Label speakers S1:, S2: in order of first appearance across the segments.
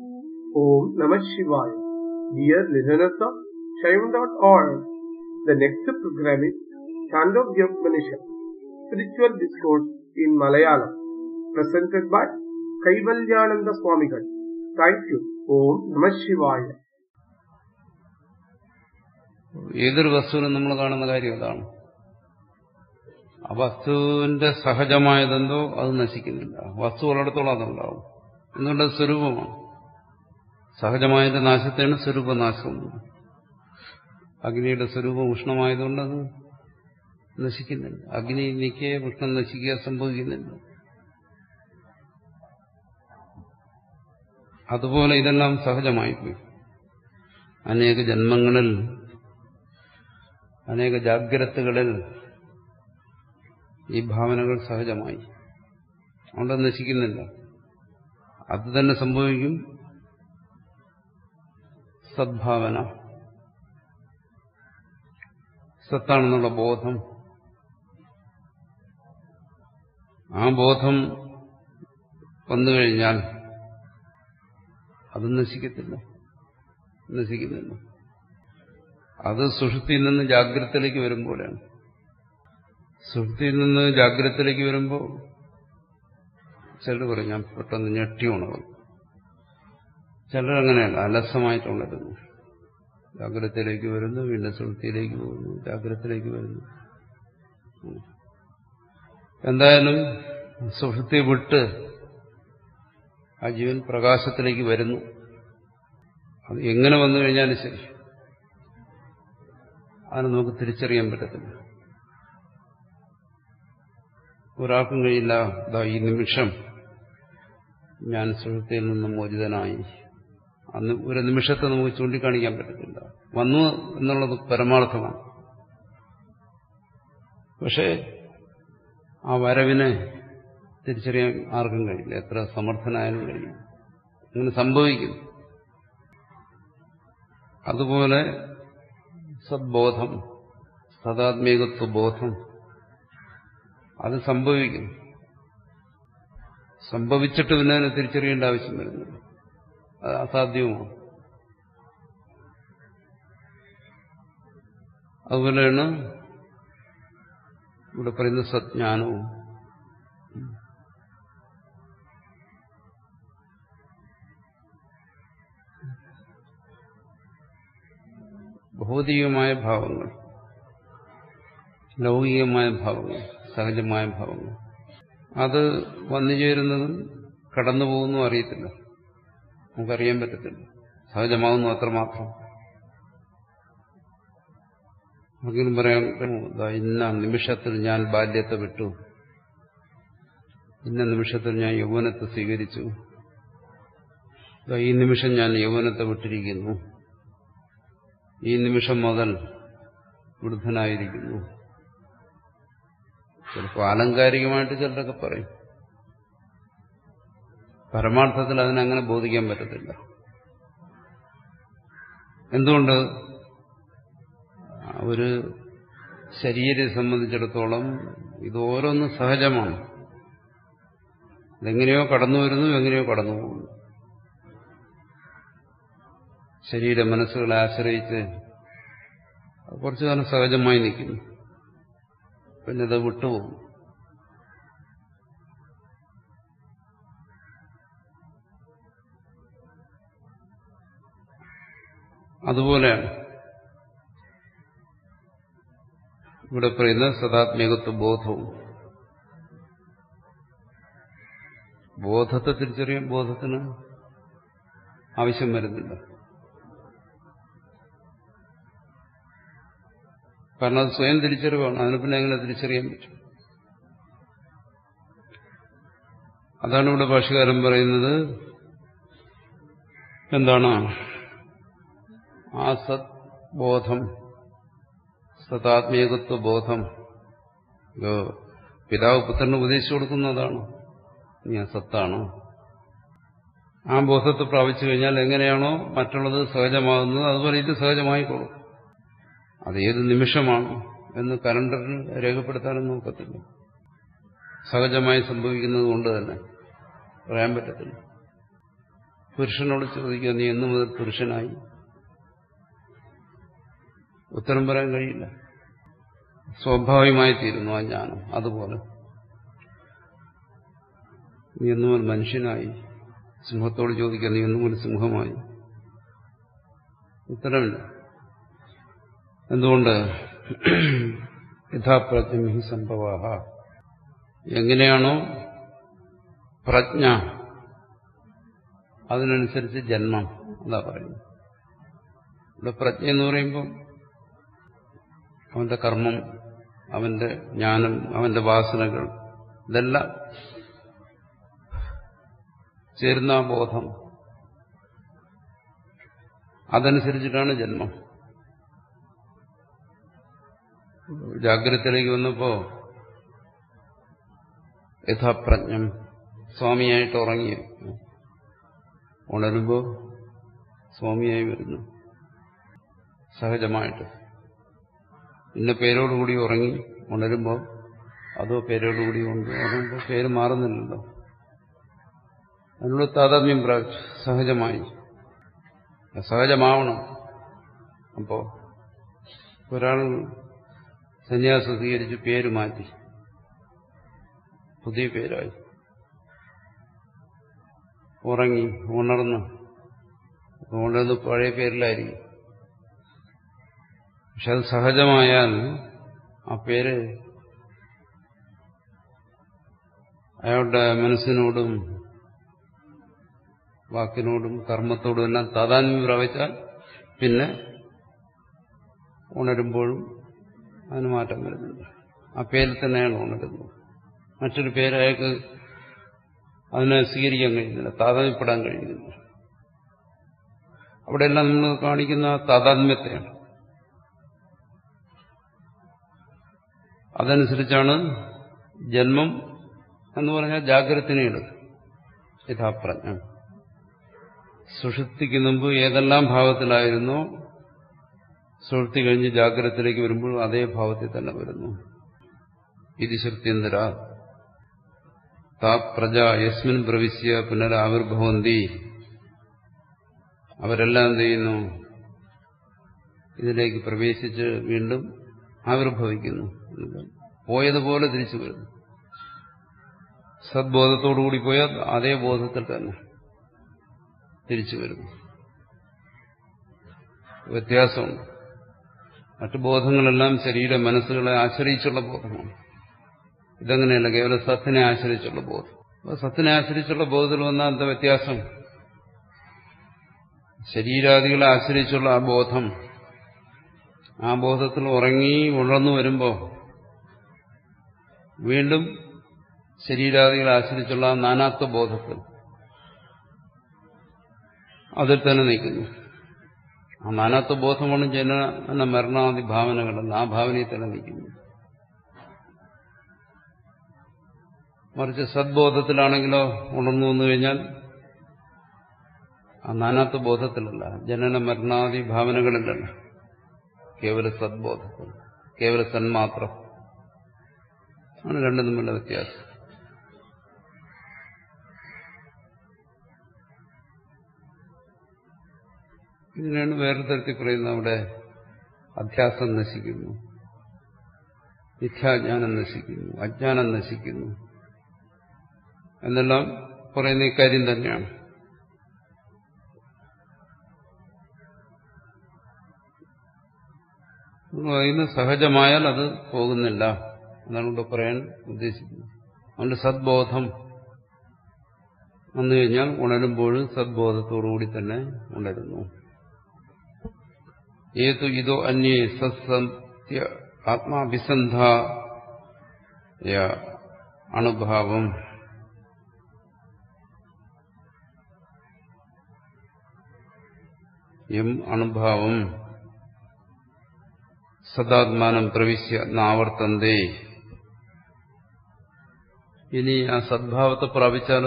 S1: Om Namah Shivaya. Dear listeners of Shaivan.org, the next program is Chandogya Upanishad, Spiritual Discourse in Malayalam, presented by Kaivalyananda Swamigal. Thank you. Om Namah Shivaya.
S2: ഏതൊരു വസ്തുവിനും നമ്മൾ കാണുന്ന കാര്യം അതാണ് ആ വസ്തുവിന്റെ സഹജമായതെന്തോ അത് നശിക്കുന്നില്ല വസ്തു ഉള്ളിടത്തോളം അതുണ്ടാവും എന്തുകൊണ്ട് സ്വരൂപമാണ് സഹജമായതിന്റെ നാശത്തെയാണ് സ്വരൂപനാശം അഗ്നിയുടെ സ്വരൂപം ഉഷ്ണമായതുകൊണ്ട് അത് നശിക്കുന്നില്ല അഗ്നി നിൽക്കുക ഉഷ്ണം നശിക്കുക സംഭവിക്കുന്നില്ല അതുപോലെ ഇതെല്ലാം സഹജമായിപ്പോയി അനേക ജന്മങ്ങളിൽ അനേക ജാഗ്രതകളിൽ ഈ ഭാവനകൾ സഹജമായി അതുകൊണ്ട് നശിക്കുന്നില്ല അത് തന്നെ സംഭവിക്കും സദ്ഭാവന സത്താണെന്നുള്ള ബോധം ആ ബോധം വന്നു കഴിഞ്ഞാൽ അത് നശിക്കത്തില്ല നശിക്കുന്നില്ല അത് സുഷുതിയിൽ നിന്ന് ജാഗ്രതത്തിലേക്ക് വരുമ്പോഴാണ് സുഷുതിയിൽ നിന്ന് ജാഗ്രതത്തിലേക്ക് വരുമ്പോൾ ചിലർ പറയും ഞാൻ പെട്ടെന്ന് ഞെട്ടി ഉണർന്നു ചിലർ അങ്ങനെയല്ല അലസമായിട്ട് ഉണരുന്നു ജാഗ്രതയിലേക്ക് വരുന്നു വീണ്ടും സുഷുതിയിലേക്ക് പോകുന്നു ജാഗ്രതത്തിലേക്ക് വരുന്നു എന്തായാലും സുഷുതി വിട്ട് ആ ജീവൻ പ്രകാശത്തിലേക്ക് വരുന്നു അത് എങ്ങനെ വന്നു കഴിഞ്ഞാലും ശരി അതിനെ നമുക്ക് തിരിച്ചറിയാൻ പറ്റത്തില്ല ഒരാൾക്കും കഴിയില്ല ഇതാ ഈ നിമിഷം ഞാൻ സുഹൃത്തിയിൽ നിന്നും മോചിതനായി അന്ന് ഒരു നിമിഷത്തെ നമുക്ക് ചൂണ്ടിക്കാണിക്കാൻ പറ്റത്തില്ല വന്നു എന്നുള്ളത് പരമാർത്ഥമാണ് പക്ഷേ ആ വരവിനെ തിരിച്ചറിയാൻ ആർക്കും കഴിയില്ല എത്ര സമർത്ഥനായാലും കഴിയും അങ്ങനെ സംഭവിക്കും അതുപോലെ സദ്ബോധം സദാത്മീകത്വ ബോധം അത് സംഭവിക്കും സംഭവിച്ചിട്ട് പിന്നെ അതിനെ തിരിച്ചറിയേണ്ട ആവശ്യം വരുന്നില്ല അത് അസാധ്യവുമാണ് അതുപോലെയാണ് ഇവിടെ പറയുന്ന സജ്ഞാനവും ഭൗതികമായ ഭാവങ്ങൾ ലൗകികമായ ഭാവങ്ങൾ സഹജമായ ഭാവങ്ങൾ അത് വന്നു ചേരുന്നതും കടന്നു പോകുന്നു അറിയത്തില്ല നമുക്കറിയാൻ പറ്റത്തില്ല സഹജമാകുന്നു അത്രമാത്രം ആർക്കെങ്കിലും പറയാൻ ഇന്ന നിമിഷത്തിൽ ഞാൻ ബാല്യത്തെ വിട്ടു ഇന്ന നിമിഷത്തിൽ ഞാൻ യൗവനത്തെ സ്വീകരിച്ചു ഈ നിമിഷം ഞാൻ യൗവനത്തെ വിട്ടിരിക്കുന്നു ഈ നിമിഷം മുതൽ വൃദ്ധനായിരിക്കുന്നു ചിലപ്പോൾ ആലങ്കാരികമായിട്ട് ചിലരൊക്കെ പറയും പരമാർത്ഥത്തിൽ അതിനങ്ങനെ ബോധിക്കാൻ പറ്റത്തില്ല എന്തുകൊണ്ട് ഒരു ശരീരത്തെ സംബന്ധിച്ചിടത്തോളം ഇത് ഓരോന്നും സഹജമാണ് ഇതെങ്ങനെയോ കടന്നു വരുന്നു എങ്ങനെയോ കടന്നു പോകുന്നു ശരീര മനസ്സുകളെ ആശ്രയിച്ച് കുറച്ചു കാലം സഹജമായി നിൽക്കുന്നു പിന്നെ അത് വിട്ടുപോകും അതുപോലെയാണ് ഇവിടെ പറയുന്ന സദാത്മികത്വ ബോധവും ബോധത്തെ തിരിച്ചറിയാൻ ബോധത്തിന് ആവശ്യം വരുന്നില്ല കാരണം അത് സ്വയം തിരിച്ചറിവാണ് അതിനെ പിന്നെ എങ്ങനെ തിരിച്ചറിയാൻ പറ്റും അതാണ് ഇവിടെ ഭാഷകാരൻ പറയുന്നത് എന്താണ് ആ സത് ബോധം സതാത്മീകത്വ ബോധം പിതാവ് പുത്രന് ഉപദേശിച്ചു കൊടുക്കുന്നതാണ് ഞാൻ സത്താണ് ആ ബോധത്തെ പ്രാപിച്ചു കഴിഞ്ഞാൽ എങ്ങനെയാണോ മറ്റുള്ളത് സഹജമാകുന്നത് അതുപോലെ ഇത് സഹജമായിക്കോളും അത് ഏത് നിമിഷമാണ് എന്ന് കലണ്ടറിൽ രേഖപ്പെടുത്താനും നോക്കത്തില്ല സഹജമായി സംഭവിക്കുന്നത് കൊണ്ട് തന്നെ പറയാൻ പറ്റത്തില്ല പുരുഷനോട് ചോദിക്കുക നീ എന്നു മുതൽ പുരുഷനായി ഉത്തരം പറയാൻ കഴിയില്ല സ്വാഭാവികമായി തീരുന്നു ആ ജ്ഞാനം അതുപോലെ നീ എന്നു മുതൽ മനുഷ്യനായി സിംഹത്തോട് ചോദിക്കുക നീ എന്നു മുതൽ സിംഹമായി ഉത്തരമില്ല എന്തുകൊണ്ട് യഥാപ്രജ്ഞം ഹി സംഭവ എങ്ങനെയാണോ പ്രജ്ഞ അതിനനുസരിച്ച് ജന്മം എന്താ പറയുന്നത് ഇവിടെ പ്രജ്ഞ എന്ന് പറയുമ്പോൾ അവന്റെ കർമ്മം അവന്റെ ജ്ഞാനം അവന്റെ വാസനകൾ ഇതെല്ലാം ചേരുന്ന ആ ബോധം അതനുസരിച്ചിട്ടാണ് ജന്മം ജാഗ്രതയിലേക്ക് വന്നപ്പോ യഥാപ്രജ്ഞം സ്വാമിയായിട്ട് ഉറങ്ങി ഉണരുമ്പോ സ്വാമിയായി വരുന്നു സഹജമായിട്ട് ഇന്ന പേരോടുകൂടി ഉറങ്ങി ഉണരുമ്പോൾ അതോ പേരോടുകൂടി ഉണ്ട് ഉറങ്ങുമ്പോൾ പേര് മാറുന്നില്ലല്ലോ അതിനുള്ള താതാത്മ്യം പ്രാപിച്ചു സഹജമായി സഹജമാവണം അപ്പോ ഒരാൾ സന്യാസം സ്വീകരിച്ച് പേര് മാറ്റി പുതിയ പേരായി ഉറങ്ങി ഉണർന്ന് ഉണർന്ന് പഴയ പേരിലായിരിക്കും പക്ഷെ അത് സഹജമായാൽ ആ പേര് അയാളുടെ മനസ്സിനോടും വാക്കിനോടും കർമ്മത്തോടും എല്ലാം താതാത്മ്യം പ്രാപിച്ചാൽ പിന്നെ ഉണരുമ്പോഴും അതിന് മാറ്റം വരുന്നുണ്ട് ആ പേരിൽ തന്നെയാണ് ഉണരുന്നത് മറ്റൊരു പേര് അയാൾക്ക് അതിനെ സ്വീകരിക്കാൻ കഴിയുന്നില്ല താതാത്മ്യപ്പെടാൻ കഴിയുന്നില്ല അവിടെയെല്ലാം നമ്മൾ കാണിക്കുന്ന താതാത്മ്യത്തെയാണ് അതനുസരിച്ചാണ് ജന്മം എന്ന് പറഞ്ഞാൽ ജാഗ്രതനെയാണ് യഥാപ്രജ്ഞം സുഷുപ്തിക്ക് മുമ്പ് ഏതെല്ലാം ഭാവത്തിലായിരുന്നോ സുഷുപ്തി കഴിഞ്ഞ് ജാഗ്രതത്തിലേക്ക് വരുമ്പോൾ അതേ ഭാവത്തിൽ തന്നെ വരുന്നു ഇത് ശക്തിയന്തര താ പ്രജ യസ്മിൻ പ്രവിശ്യ പുനരാവിർഭവന്തി അവരെല്ലാം എന്ത് ചെയ്യുന്നു ഇതിലേക്ക് പ്രവേശിച്ച് വീണ്ടും ആവിർഭവിക്കുന്നു പോയതുപോലെ തിരിച്ചു വരുന്നു സദ്ബോധത്തോടുകൂടി പോയാൽ അതേ ബോധത്തിൽ തന്നെ തിരിച്ചു വരുന്നു വ്യത്യാസമുണ്ട് മറ്റു ബോധങ്ങളെല്ലാം ശരീര മനസ്സുകളെ ആശ്രയിച്ചുള്ള ബോധമാണ് ഇതങ്ങനെയല്ല കേവലം സത്തിനെ ആശ്രയിച്ചുള്ള ബോധം അപ്പോൾ സത്തിനെ ആശ്രയിച്ചുള്ള ബോധത്തിൽ വന്ന എന്താ വ്യത്യാസം ശരീരാദികളെ ആശ്രയിച്ചുള്ള ആ ബോധം ആ ബോധത്തിൽ ഉറങ്ങി ഉണർന്നു വരുമ്പോൾ വീണ്ടും ശരീരാദികളെ ആശ്രയിച്ചുള്ള ആ നാനാത്വ ബോധത്തിൽ അതിൽ തന്നെ നിൽക്കുന്നു ആ നാനാത്വ ബോധമാണ് ജനന മരണാദി ഭാവനകളല്ല ആ ഭാവനയിൽ തന്നെ നിൽക്കുന്നു മറിച്ച് സദ്ബോധത്തിലാണെങ്കിലോ ഉണർന്നു വന്നു കഴിഞ്ഞാൽ ആ നാനാത്വ ബോധത്തിലല്ല ജനന മരണാദി ഭാവനകളിലല്ല കേവല സദ്ബോധത്തിൽ കേവല സന്മാത്രം ആണ് രണ്ടും തമ്മിലുള്ള വ്യത്യാസം ഇതിനാണ് വേറെ തരത്തിൽ പറയുന്നത് അവിടെ അധ്യാസം നശിക്കുന്നു മിഥ്യാജ്ഞാനം നശിക്കുന്നു അജ്ഞാനം നശിക്കുന്നു എന്നെല്ലാം പറയുന്ന ഇക്കാര്യം തന്നെയാണ് അതിന് സഹജമായാൽ അത് പോകുന്നില്ല എന്നാണ് ഇവിടെ പറയാൻ ഉദ്ദേശിക്കുന്നത് അതുകൊണ്ട് സദ്ബോധം വന്നു കഴിഞ്ഞാൽ ഉണരുമ്പോഴും സദ്ബോധത്തോടുകൂടി തന്നെ ഉണരുന്നു ഏതു ഇതോ അന്യേ സത്സത്യ ആത്മാഭിസന്ധ അണുഭാവം എം അണുഭാവം സദാത്മാനം പ്രവിശ്യ നാവർത്തന്തേ ഇനി ആ സദ്ഭാവത്തെ പ്രാപിച്ചാലോ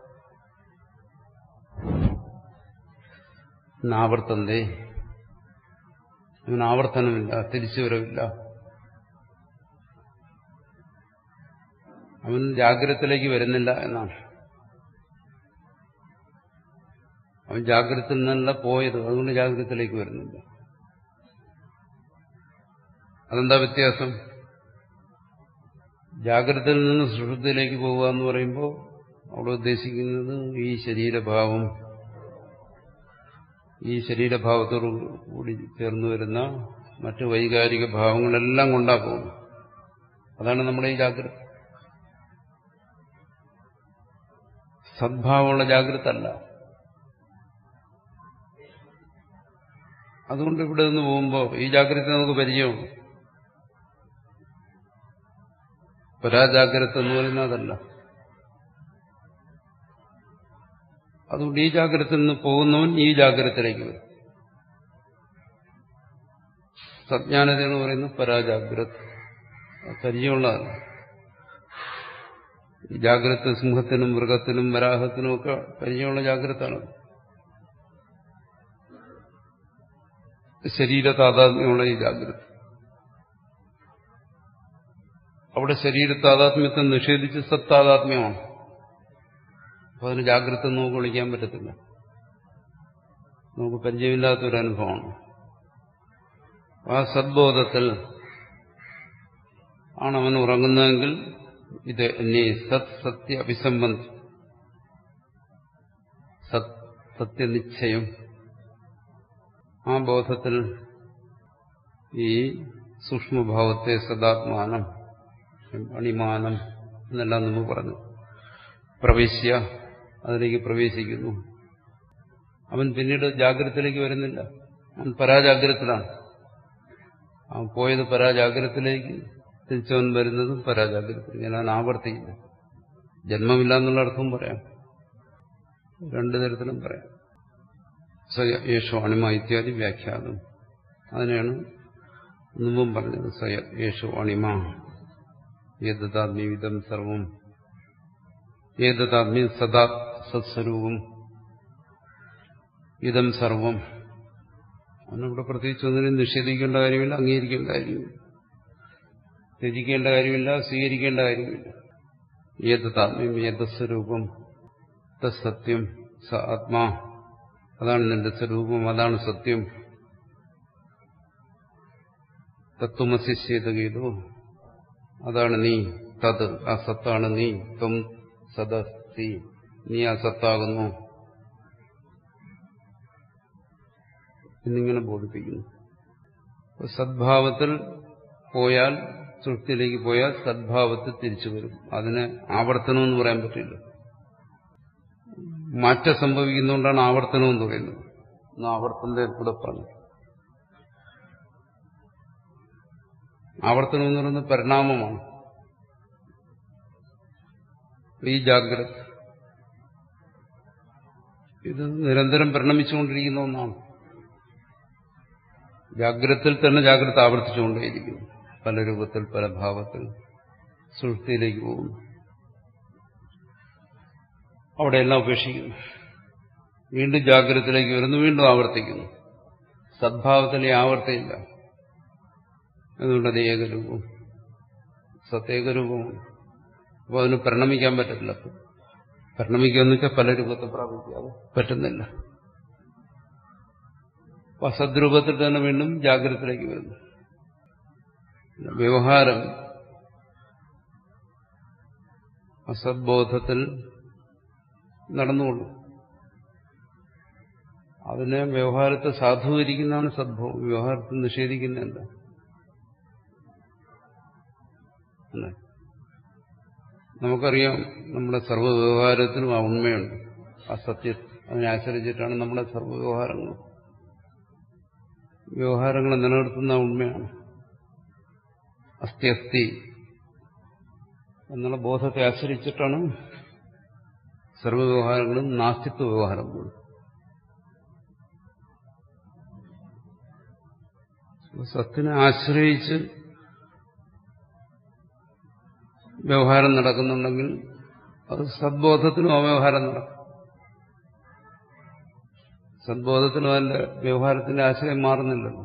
S2: നാവർത്തന്തേ അവന് ആവർത്തനമില്ല തിരിച്ചുവരവില്ല അവൻ ജാഗ്രതത്തിലേക്ക് വരുന്നില്ല എന്നാണ് അവൻ ജാഗ്രതയിൽ നിന്നല്ല പോയത് അതുകൊണ്ട് ജാഗ്രതത്തിലേക്ക് വരുന്നില്ല അതെന്താ വ്യത്യാസം ജാഗ്രതയിൽ നിന്ന് സുഷുപ്തിയിലേക്ക് പോവുക എന്ന് പറയുമ്പോൾ അവിടെ ഉദ്ദേശിക്കുന്നത് ഈ ശരീരഭാവം ഈ ശരീരഭാവത്തോടു കൂടി ചേർന്ന് വരുന്ന മറ്റ് വൈകാരിക ഭാവങ്ങളെല്ലാം കൊണ്ടാ പോകുന്നത് അതാണ് നമ്മുടെ ഈ ജാഗ്രത സദ്ഭാവമുള്ള ജാഗ്രത അല്ല അതുകൊണ്ട് ഇവിടെ നിന്ന് പോകുമ്പോൾ ഈ ജാഗ്രത നമുക്ക് പരിചയമാണ് പരാജാഗ്രത എന്ന് പറയുന്നത് അതല്ല അതുകൊണ്ട് ഈ ജാഗ്രതയിൽ നിന്ന് പോകുന്നവൻ ഈ ജാഗ്രതയിലേക്ക് വരും സജ്ഞാനത എന്ന് പറയുന്നത് പരാജാഗ്രത പരിചയമുള്ളതല്ല ഈ ജാഗ്രത സിംഹത്തിനും മൃഗത്തിനും വരാഹത്തിനും ഒക്കെ പരിചയമുള്ള ജാഗ്രതാണ് ശരീര താതാത്മ്യമുള്ള ഈ ജാഗ്രത അവിടെ ശരീര താതാത്മ്യത്തെ നിഷേധിച്ച് സത്താതാത്മ്യമാണ് അപ്പൊ അതിന് ജാഗ്രത നമുക്ക് വിളിക്കാൻ പറ്റത്തില്ല നമുക്ക് പരിചയമില്ലാത്തൊരു അനുഭവമാണ് ആ സദ്ബോധത്തിൽ ആണ് അവൻ ഉറങ്ങുന്നതെങ്കിൽ ഇത് എന്നെ സത് സത്യ അഭിസംബന്ധി സത് സത്യനിശ്ചയം ആ ബോധത്തിൽ ഈ സൂക്ഷ്മഭാവത്തെ സദാത്മാനം അണിമാനം എന്നെല്ലാം നമ്മൾ പറഞ്ഞു പ്രവേശ്യ അതിലേക്ക് പ്രവേശിക്കുന്നു അവൻ പിന്നീട് ജാഗ്രതത്തിലേക്ക് വരുന്നില്ല അവൻ പരാജാഗ്രതത്തിലാണ് അവൻ പോയത് പരാജാഗ്രതത്തിലേക്ക് തിരിച്ചവൻ വരുന്നതും പരാജാഗ്രതത്തിലേക്ക് ഞാൻ ആവർത്തിക്കില്ല ജന്മമില്ല എന്നുള്ള അർത്ഥവും പറയാം രണ്ടു തരത്തിലും പറയാം സയ യേശോ അണിമ ഇത്യാദി വ്യാഖ്യാനം അതിനെയാണ് മുമ്പും പറഞ്ഞത് സയ യേശോ അണിമ ഏതാത്മ്യവിധം സർവം ഏതാത്മ്യം സദാ സത്സ്വരൂപം ഇതം സർവം അതിനിവിടെ പ്രത്യേകിച്ച് ഒന്നിനും നിഷേധിക്കേണ്ട കാര്യമില്ല അംഗീകരിക്കേണ്ട കാര്യമില്ല ത്യജിക്കേണ്ട കാര്യമില്ല സ്വീകരിക്കേണ്ട കാര്യമില്ല ഏതാത്മ്യം ഏതസ്വരൂപം തത്സത്യം സ ആത്മാ അതാണ് നിന്റെ സ്വരൂപം അതാണ് സത്യം തത്വമശിഷ്യേതഗീതോ അതാണ് നീ തത് ആ സത്താണ് നീ ത്വം സദസ്തി നീ ആ സത്താകുന്നു എന്നിങ്ങനെ ബോധിപ്പിക്കുന്നു സദ്ഭാവത്തിൽ പോയാൽ സൃഷ്ടിയിലേക്ക് പോയാൽ സദ്ഭാവത്തിൽ തിരിച്ചു വരും അതിന് ആവർത്തനമെന്ന് പറയാൻ പറ്റില്ല മാറ്റം സംഭവിക്കുന്നതുകൊണ്ടാണ് ആവർത്തനം എന്ന് പറയുന്നത് ഒന്ന് ആവർത്തനത്തെ കൂടെ പറഞ്ഞു ആവർത്തനം എന്ന് പറയുന്നത് പരിണാമമാണ് ഈ ജാഗ്രത ഇത് നിരന്തരം പരിണമിച്ചുകൊണ്ടിരിക്കുന്ന ഒന്നാണ് ജാഗ്രതയിൽ തന്നെ ജാഗ്രത ആവർത്തിച്ചുകൊണ്ടേയിരിക്കുന്നു പല രൂപത്തിൽ പല ഭാവത്തിൽ സുഹൃത്തിയിലേക്ക് പോകുന്നു അവിടെയെല്ലാം ഉപേക്ഷിക്കുന്നു വീണ്ടും ജാഗ്രതത്തിലേക്ക് വരുന്നു വീണ്ടും ആവർത്തിക്കുന്നു സദ്ഭാവത്തിലെ ആവർത്തിയില്ല അതുകൊണ്ടത് ഏകരൂപം സത്യേകരൂപമാണ് അപ്പോൾ അതിന് പരിണമിക്കാൻ പറ്റത്തില്ല പരിണമിക്കുക എന്ന് വെച്ചാൽ പല രൂപത്തെ പ്രാപിക്കാതെ പറ്റുന്നില്ല അപ്പൊ അസദ്രൂപത്തിൽ തന്നെ വീണ്ടും ജാഗ്രതത്തിലേക്ക് വരുന്നു വ്യവഹാരം അസദ്ബോധത്തിൽ നടന്നുകൊള്ളു അതിനെ വ്യവഹാരത്തെ സാധൂകരിക്കുന്നതാണ് സദ്ഭവം വ്യവഹാരത്തെ നിഷേധിക്കുന്നില്ല അല്ലേ നമുക്കറിയാം നമ്മുടെ സർവ്വവ്യവഹാരത്തിനും ആ ഉണ്മയുണ്ട് ആ സത്യ അതിനെ ആശ്രയിച്ചിട്ടാണ് നമ്മുടെ സർവ്വവ്യവഹാരങ്ങൾ വ്യവഹാരങ്ങളെ നിലനിർത്തുന്ന ഉണ്മയാണ് അസ്ഥി അസ്ഥി എന്നുള്ള ബോധത്തെ ആശ്രയിച്ചിട്ടാണ് സർവ്വവ്യവഹാരങ്ങളും നാസ്തിത്വ വ്യവഹാരങ്ങളും സത്തിനെ ആശ്രയിച്ച് വ്യവഹാരം നടക്കുന്നുണ്ടെങ്കിൽ അത് സദ്ബോധത്തിനും അവ്യവഹാരം നടക്കും സദ്ബോധത്തിനും അതിന്റെ വ്യവഹാരത്തിന്റെ ആശ്രയം മാറുന്നില്ലല്ലോ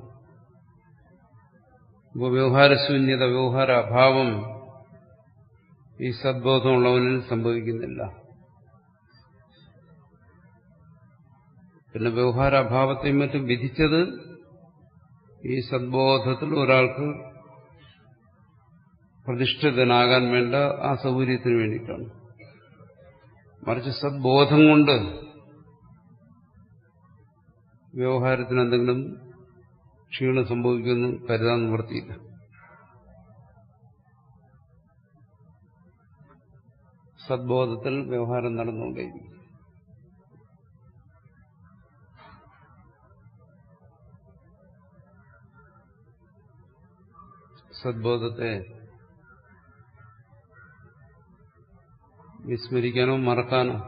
S2: അപ്പോൾ വ്യവഹാരശൂന്യത വ്യവഹാര അഭാവം ഈ സദ്ബോധമുള്ളവനിൽ സംഭവിക്കുന്നില്ല പിന്നെ വ്യവഹാരാഭാവത്തെയും മറ്റും വിധിച്ചത് ഈ സദ്ബോധത്തിൽ ഒരാൾക്ക് പ്രതിഷ്ഠിതനാകാൻ വേണ്ട ആ സൗകര്യത്തിന് വേണ്ടിയിട്ടാണ് മറിച്ച് സദ്ബോധം കൊണ്ട് വ്യവഹാരത്തിന് എന്തെങ്കിലും ക്ഷീണം സംഭവിക്കുമെന്ന് കരുതാൻ നിവർത്തിയില്ല സദ്ബോധത്തിൽ വ്യവഹാരം നടന്നുകൊണ്ടേയിരിക്കും സദ്ബോധത്തെ വിസ്മരിക്കാനോ മറക്കാനോ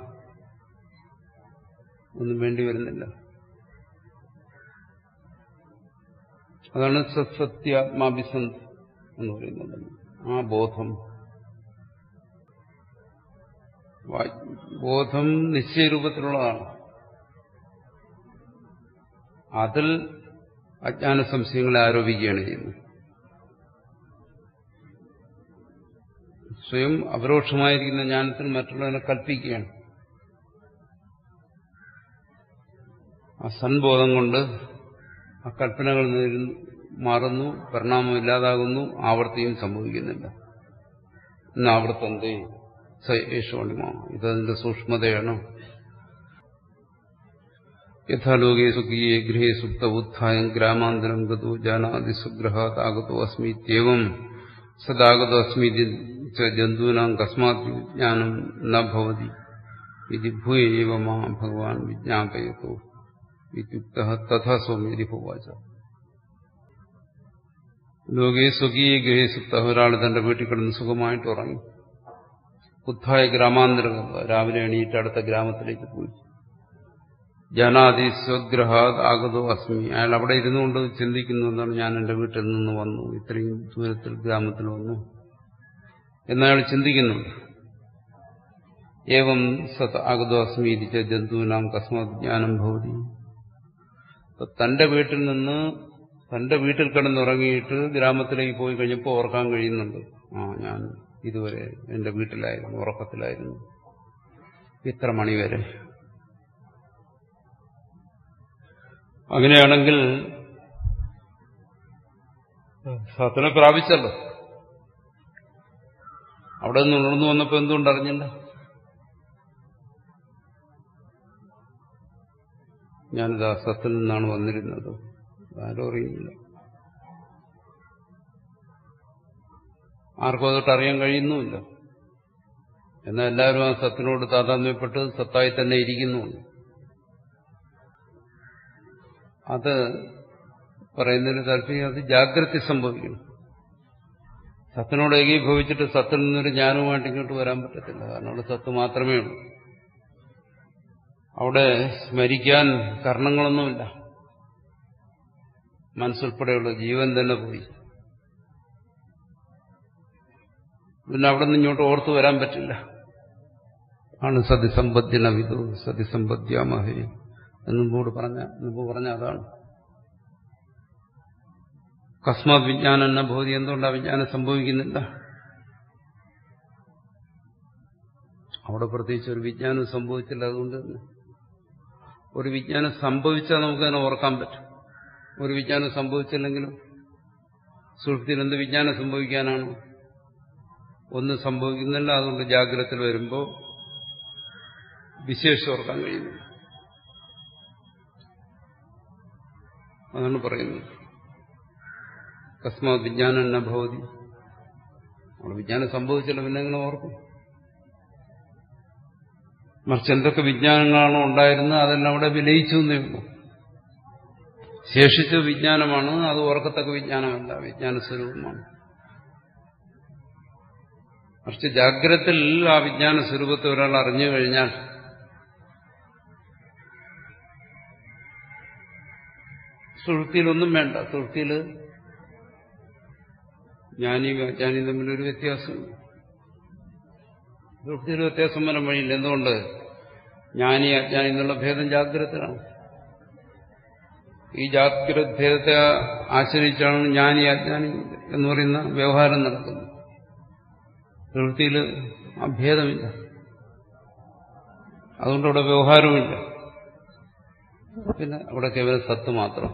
S2: ഒന്നും വേണ്ടി വരുന്നില്ല അതാണ് സത്സത്യാത്മാഭിസന്ധ് എന്ന് പറയുന്നത് ആ ബോധം ബോധം നിശ്ചയരൂപത്തിലുള്ളതാണ് അതിൽ അജ്ഞാന സംശയങ്ങളെ ആരോപിക്കുകയാണ് ചെയ്യുന്നത് സ്വയം അപരോക്ഷമായിരിക്കുന്ന ജ്ഞാനത്തിൽ മറ്റുള്ളവനെ കൽപ്പിക്കുകയാണ് ആ സൻബോധം കൊണ്ട് ആ കൽപ്പനകൾ മാറുന്നു പരിണാമം ഇല്ലാതാകുന്നു ആവർത്തിയും സംഭവിക്കുന്നില്ല ഇന്ന് ആവർത്തന്തേ സേഷോണിമ ഇതതിന്റെ സൂക്ഷ്മതയാണ് യഥാലോകേ സുഖീയേ ഗൃഹേ സുപ്ത ഉത്ഥായം ഗ്രാമാന്തരം ഗതോ ജാനാതി സുഗ്രഹാത് ആഗതോ അസ്മിത്യേവം സദാഗതോ അസ്മി ജന്തൂനാം കസ്മാത് വിജ്ഞാനം നവതി ഇത് ഭൂയേവ മാ ഭഗവാൻ വിജ്ഞാപയത്തോ ഇത്യുക്ത തഥാ സൗമ്യതി ഭോവാച ലോകേ സ്വകീയ ഗൃഹേ സുപ്ത ഒരാൾ തന്റെ വീട്ടിൽ കിടന്ന് സുഖമായിട്ട് ഉറങ്ങി ഉദ്ധായ ഗ്രാമാന്തരം രാവിലെ എണീറ്റ് അടുത്ത ഗ്രാമത്തിലേക്ക് പോയി ജനാതി സ്വഗ്രഹാത് ആഗതോ അസ്മി അയാൾ അവിടെ ഇരുന്നുകൊണ്ട് ചിന്തിക്കുന്നു എന്താണ് ഞാൻ എന്റെ വീട്ടിൽ നിന്ന് വന്നു ഇത്രയും ദൂരത്തിൽ ഗ്രാമത്തിൽ വന്നു എന്നയാൾ ചിന്തിക്കുന്നുണ്ട് ഏവം സത് ആഗതോ അസ്മി ഇരിച്ച ജന്തുവിനാം കസ്മത് ജ്ഞാനം ഭവതി തന്റെ വീട്ടിൽ നിന്ന് തന്റെ വീട്ടിൽ കിടന്നുറങ്ങിയിട്ട് ഗ്രാമത്തിലേക്ക് പോയി കഴിഞ്ഞപ്പോൾ ഓർക്കാൻ കഴിയുന്നുണ്ട് ആ ഞാൻ ഇതുവരെ എന്റെ വീട്ടിലായിരുന്നു ഉറക്കത്തിലായിരുന്നു ഇത്ര മണിവരെ അങ്ങനെയാണെങ്കിൽ സത്തിനെ പ്രാപിച്ചല്ലോ അവിടെ നിന്ന് ഉണർന്നു വന്നപ്പോ എന്തുകൊണ്ട് അറിഞ്ഞില്ല ഞാനിത് ആ സത്തിൽ നിന്നാണ് വന്നിരുന്നത് ആരും അറിയുന്നില്ല ആർക്കും അതൊട്ട് അറിയാൻ കഴിയുന്നുമില്ല എന്നാൽ എല്ലാവരും ആ സത്തിനോട് താതാത്മ്യപ്പെട്ട് സത്തായി തന്നെ ഇരിക്കുന്നുണ്ട് അത് പറയുന്നതിന് താല്പര്യം അത് ജാഗ്രത സംഭവിക്കണം സത്തിനോട് ഏകീഭവിച്ചിട്ട് സത്തിൽ നിന്നൊരു ജ്ഞാനവുമായിട്ട് ഇങ്ങോട്ട് വരാൻ പറ്റത്തില്ല കാരണം അവിടെ സത്ത് മാത്രമേ ഉള്ളൂ അവിടെ സ്മരിക്കാൻ കർണങ്ങളൊന്നുമില്ല മനസ്സുൾപ്പെടെയുള്ള ജീവൻ തന്നെ പോയി പിന്നെ അവിടെ നിന്ന് ഇങ്ങോട്ട് ഓർത്തു വരാൻ പറ്റില്ല ആണ് സതിസമ്പദ്യന വിധു സതിസമ്പദ്യാമഹേ എന്നുമ്പോട് പറഞ്ഞ മുമ്പ് പറഞ്ഞ അതാണ് കസ്മാത് വിജ്ഞാനം എന്ന ബോധി എന്തുകൊണ്ടാണ് വിജ്ഞാനം സംഭവിക്കുന്നില്ല അവിടെ പ്രത്യേകിച്ച് ഒരു വിജ്ഞാനം സംഭവിച്ചില്ല അതുകൊണ്ട് തന്നെ ഒരു വിജ്ഞാനം സംഭവിച്ചാൽ നമുക്ക് തന്നെ ഓർക്കാൻ പറ്റും ഒരു വിജ്ഞാനം സംഭവിച്ചില്ലെങ്കിലും സുഹൃത്തിൽ എന്ത് വിജ്ഞാനം സംഭവിക്കാനാണ് ഒന്നും സംഭവിക്കുന്നില്ല അതുകൊണ്ട് ജാഗ്രതയിൽ വരുമ്പോൾ വിശേഷം ഓർക്കാൻ കഴിയുന്നു അതാണ് പറയുന്നത് കസ്മാ വിജ്ഞാനം എന്ന ഭവതി അവിടെ വിജ്ഞാനം സംഭവിച്ചല്ലോ പിന്നെ എങ്ങനെ ഓർക്കും മറിച്ച് എന്തൊക്കെ വിജ്ഞാനങ്ങളാണോ ഉണ്ടായിരുന്നത് അതെല്ലാം അവിടെ വിലയിച്ചു എന്നേ ഉള്ളൂ ശേഷിച്ച വിജ്ഞാനമാണ് അത് ഓർക്കത്തക്ക വിജ്ഞാനമല്ല വിജ്ഞാന സ്വരൂപമാണ് മറിച്ച് ജാഗ്രതത്തിൽ ആ വിജ്ഞാന സ്വരൂപത്തെ ഒരാൾ അറിഞ്ഞു കഴിഞ്ഞാൽ സുഹൃത്തിയിലൊന്നും വേണ്ട സുഹൃത്തിയിൽ ജ്ഞാനിയും അജ്ഞാനിയും തമ്മിലൊരു വ്യത്യാസമുണ്ട് സുഹൃത്തിയിൽ വ്യത്യാസം വരാൻ വഴിയില്ല എന്തുകൊണ്ട് ജ്ഞാനി അജ്ഞാനി എന്നുള്ള ഭേദം ജാഗ്രതയാണ് ഈ ജാഗ്രത ഭേദത്തെ ആശ്രയിച്ചാണ് ജ്ഞാനി അജ്ഞാനി എന്ന് പറയുന്ന വ്യവഹാരം നടക്കുന്നത് പ്രവൃത്തിയിൽ ആ ഭേദമില്ല അതുകൊണ്ട് അവിടെ വ്യവഹാരമില്ല പിന്നെ അവിടെ കേവലം സത്ത് മാത്രം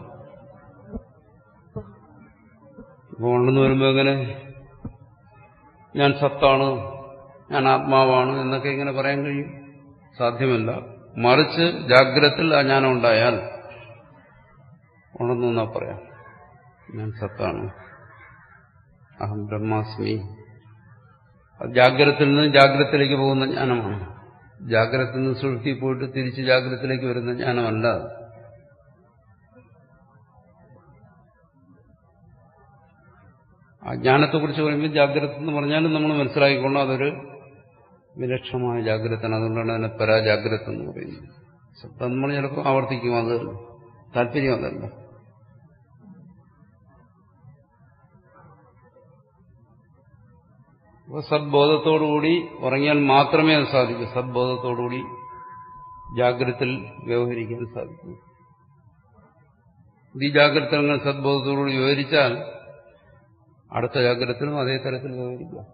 S2: ഇപ്പോൾ ഉണ്ടെന്ന് വരുമ്പോൾ എങ്ങനെ ഞാൻ സത്താണ് ഞാൻ ആത്മാവാണ് എന്നൊക്കെ ഇങ്ങനെ പറയാൻ കഴിയും സാധ്യമല്ല മറിച്ച് ജാഗ്രതത്തിൽ ആ ജ്ഞാനം ഉണ്ടായാൽ ഉണ്ടെന്നു എന്നാ പറയാം ഞാൻ സത്താണ് അഹം ബ്രഹ്മാസ്മി അത് ജാഗ്രതത്തിൽ നിന്ന് ജാഗ്രതത്തിലേക്ക് പോകുന്ന ജ്ഞാനമാണ് ജാഗ്രതത്തിൽ നിന്ന് സുഴുത്തി പോയിട്ട് തിരിച്ച് ജാഗ്രതത്തിലേക്ക് വരുന്ന ജ്ഞാനമല്ല അത്. ആ ജ്ഞാനത്തെക്കുറിച്ച് പറയുമ്പോൾ ജാഗ്രത എന്ന് പറഞ്ഞാലും നമ്മൾ മനസ്സിലാക്കിക്കൊണ്ട് അതൊരു വിലക്ഷണമായ ജാഗ്രതയാണ് അതുകൊണ്ടാണ് അതിനെ പരാജാഗ്രത എന്ന് പറയുന്നത് ശബ്ദം നമ്മൾ ചിലപ്പോൾ ആവർത്തിക്കും അത് താല്പര്യം അതല്ല അപ്പോൾ സദ്ബോധത്തോടുകൂടി ഉറങ്ങിയാൽ മാത്രമേ അത് സാധിക്കൂ സദ്ബോധത്തോടുകൂടി ജാഗ്രതയിൽ വ്യവഹരിക്കാൻ സാധിക്കൂ ഈ ജാഗ്രത അങ്ങനെ സദ്ബോധത്തോടുകൂടി വ്യവഹരിച്ചാൽ അടുത്ത ജാഗ്രതത്തിനും അതേ തരത്തിൽ വ്യവഹരിക്കാം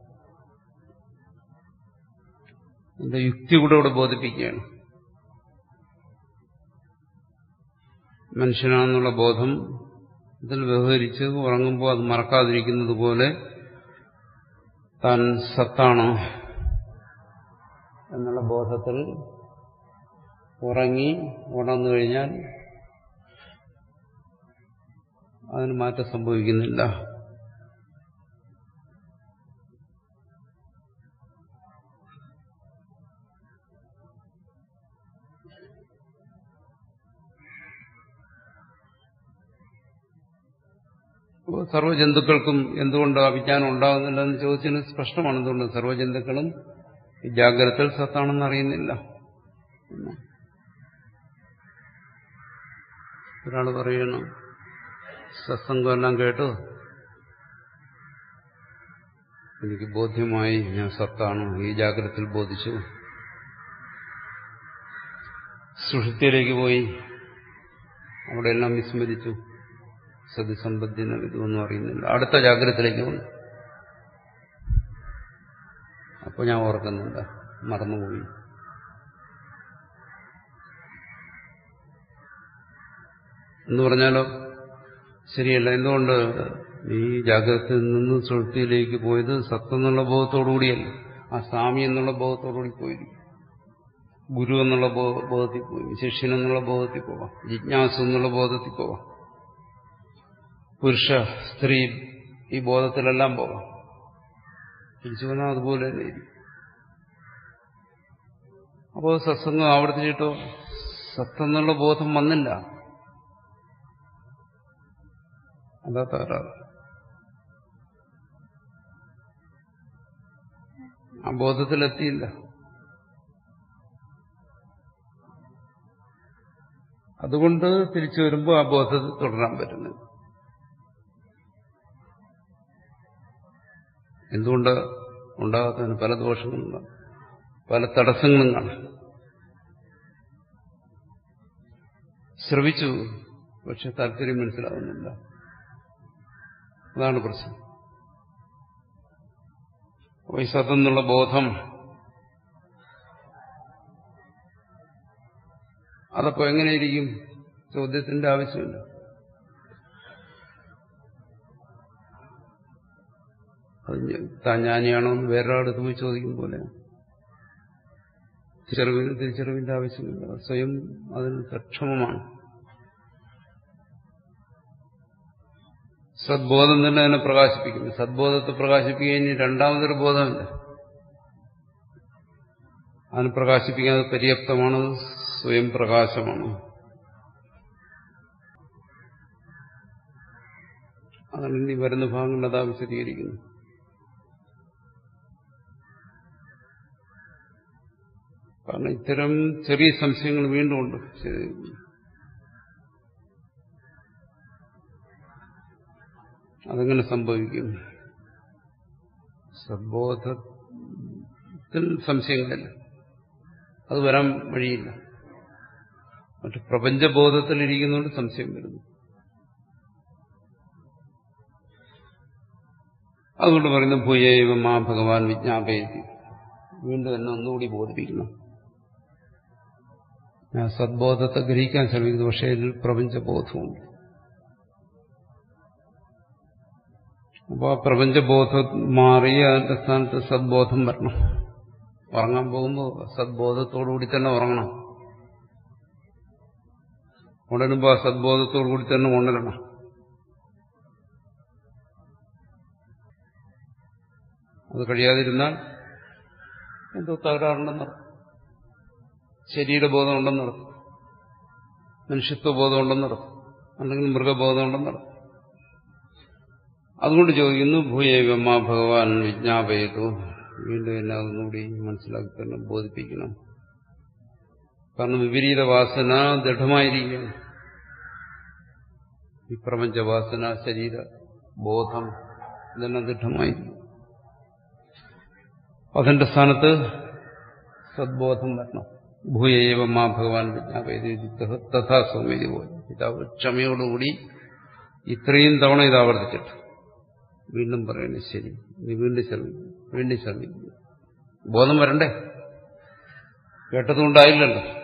S2: എന്റെ യുക്തി കൂടെ ഇവിടെ ബോധിപ്പിക്കുകയാണ് മനുഷ്യനാണെന്നുള്ള ബോധം ഇതിൽ വ്യവഹരിച്ച് ഉറങ്ങുമ്പോൾ അത് മറക്കാതിരിക്കുന്നത് പോലെ താൻ സത്താണ് എന്നുള്ള ബോധത്തിൽ ഉറങ്ങി ഉണർന്നു കഴിഞ്ഞാൽ അതിന് മാറ്റം സംഭവിക്കുന്നില്ല അപ്പോൾ സർവ്വജന്തുക്കൾക്കും എന്തുകൊണ്ട് അഭിജ്ഞാനം ഉണ്ടാകുന്നില്ലെന്ന് ചോദിച്ചതിന് സ്പഷ്ടമാണ് എന്തുകൊണ്ട് സർവ്വജന്തുക്കളും ഈ ജാഗ്രതയിൽ സത്താണെന്ന് അറിയുന്നില്ല ഒരാൾ പറയണം സത്സംഗം എല്ലാം കേട്ടു എനിക്ക് ബോധ്യമായി ഞാൻ സത്താണ് ഈ ജാഗ്രതയിൽ ബോധിച്ചു സുഷുപ്തിയിലേക്ക് പോയി അവിടെയെല്ലാം വിസ്മരിച്ചു സതിസമ്പത്തിന ഇതൊന്നും അറിയുന്നില്ല അടുത്ത ജാഗ്രതത്തിലേക്ക് വന്നു അപ്പോൾ ഞാൻ ഓർക്കുന്നില്ല മറന്നുപോയി എന്ന് പറഞ്ഞാലോ ശരിയല്ല എന്തുകൊണ്ട് ഈ ജാഗ്രതയിൽ നിന്ന് സുഹൃത്തിയിലേക്ക് പോയത് സത്തെന്നുള്ള ബോധത്തോടുകൂടിയല്ല ആ സ്വാമി എന്നുള്ള ബോധത്തോടുകൂടി പോയിരിക്കും ഗുരു എന്നുള്ള ബോധത്തിൽ പോയി ശിഷ്യൻ എന്നുള്ള ബോധത്തിൽ പോവാം ജിജ്ഞാസ എന്നുള്ള ബോധത്തിൽ പോവാം പുരുഷ സ്ത്രീ ഈ ബോധത്തിലെല്ലാം പോകാം തിരിച്ചു വന്നാൽ അതുപോലെ തന്നെ ഇരിക്കും അപ്പോൾ സത്സംഗം ആവർത്തിച്ചിട്ടോ സത്തെന്നുള്ള ബോധം വന്നില്ല അതാ തകരാറ് ആ ബോധത്തിലെത്തിയില്ല അതുകൊണ്ട് തിരിച്ചു വരുമ്പോൾ ആ ബോധത്തിൽ തുടരാൻ പറ്റുന്നില്ല എന്തുകൊണ്ട് ഉണ്ടാകാത്തതിന് പല ദോഷങ്ങളും പല തടസ്സങ്ങളും കാണും ശ്രവിച്ചു പക്ഷെ താല്പര്യം മനസ്സിലാവുന്നില്ല അതാണ് പ്രശ്നം ഈ സതെന്നുള്ള ബോധം അതപ്പോ എങ്ങനെയിരിക്കും ചോദ്യത്തിന്റെ ആവശ്യമില്ല അത് താൻ ജ്ഞാനിയാണോ എന്ന് വേറൊരാളടുത്ത് പോയി ചോദിക്കും പോലെ തിരിച്ചറിവിന് തിരിച്ചറിവിന്റെ ആവശ്യമില്ല സ്വയം അതിന് സക്ഷമമാണ് സദ്ബോധം തന്നെ അതിനെ പ്രകാശിപ്പിക്കുന്നു സദ്ബോധത്തെ പ്രകാശിപ്പിക്കുക ഇനി രണ്ടാമതൊരു ബോധമില്ല അതിന് പ്രകാശിപ്പിക്കാൻ അത് പര്യാപ്തമാണ് സ്വയം പ്രകാശമാണ് അതാണ് ഇനി വരുന്ന ഭാഗങ്ങളിൽ അതാ വിശദീകരിക്കുന്നു കാരണം ഇത്തരം ചെറിയ സംശയങ്ങൾ വീണ്ടും ഉണ്ട് ശരി. അതെങ്ങനെ സംഭവിക്കും സദ്ബോധത്തിൽ സംശയങ്ങളില്ല അത് വരാൻ വഴിയില്ല മറ്റു പ്രപഞ്ചബോധത്തിൽ ഇരിക്കുന്നതുകൊണ്ട് സംശയം വരുന്നു അതുകൊണ്ട് പറയുന്ന ഭൂയൈവ മാ ഭഗവാൻ വിജ്ഞാപയതി വീണ്ടും എന്നെ ഒന്നുകൂടി ബോധിപ്പിക്കണം ഞാൻ സദ്ബോധത്തെ ഗ്രഹിക്കാൻ ശ്രമിക്കുന്നു പക്ഷേ ഇതിൽ പ്രപഞ്ചബോധമുണ്ട് അപ്പോൾ ആ പ്രപഞ്ചബോധം മാറി അതിന്റെ സ്ഥാനത്ത് സദ്ബോധം വരണം ഉറങ്ങാൻ പോകുമ്പോൾ സദ്ബോധത്തോടുകൂടി തന്നെ ഉറങ്ങണം ഉണരുമ്പോൾ ആ സദ്ബോധത്തോടുകൂടി തന്നെ ഉണരണം അത് കഴിയാതിരുന്നാൽ എന്തോ തകരാറുണ്ടെന്നർത്ഥം ശരീരബോധം ഉണ്ടെന്നർത്ഥം മനുഷ്യത്വ ബോധം ഉണ്ടെന്നർത്ഥം അല്ലെങ്കിൽ മൃഗബോധം ഉണ്ടെന്നർത്ഥം അതുകൊണ്ട് ചോദിക്കുന്നു ഭൂയവമ്മ ഭഗവാൻ വിജ്ഞാപയതു വീണ്ടും എന്നെ അതൊന്നുകൂടി മനസ്സിലാക്കി തന്നെ ബോധിപ്പിക്കണം കാരണം വിപരീത വാസന ദൃഢമായിരിക്കുകയാണ് ഈ പ്രപഞ്ചവാസന ശരീര ബോധം ഇതെല്ലാം ദൃഢമായിരിക്കും അതിന്റെ സ്ഥാനത്ത് സദ്ബോധം വരണം ഭൂയവ മാ ഭഗവാൻ വിജ്ഞാപയതി തഥാ സൗമ്യതി പോലെ പിതാവ് ക്ഷമയോടുകൂടി ഇത്രയും തവണ ഇത് ആവർത്തിച്ചിട്ട് വീണ്ടും പറയുന്നത് ശരി നീ വീണ്ടും ശ്രമിക്കും വീണ്ടും ശ്രമിക്കും ബോധം വരണ്ടേ കേട്ടതുകൊണ്ടായില്ലല്ലോ